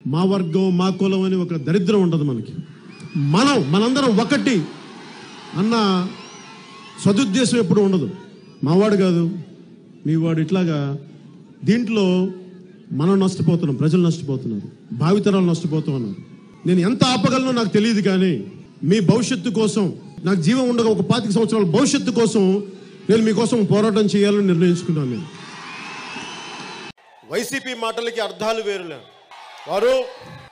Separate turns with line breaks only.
మా వర్గం మా కులం అని ఒక దరిద్రం ఉండదు మనకి మనం మనందరం ఒకటి అన్న సదుద్దేశం ఎప్పుడు ఉండదు మావాడు కాదు మీ వాడు ఇట్లాగా దీంట్లో మనం నష్టపోతున్నాం ప్రజలు నష్టపోతున్నారు భావితరాలు నష్టపోతూ ఉన్నారు నేను ఎంత ఆపగలనో నాకు తెలియదు కానీ మీ భవిష్యత్తు కోసం నాకు జీవం ఉండగా ఒక పాతిక సంవత్సరాల భవిష్యత్తు కోసం నేను మీకోసం పోరాటం చేయాలని నిర్ణయించుకున్నాను నేను వైసీపీ మాటలకి అర్థాలు వేరులే వారు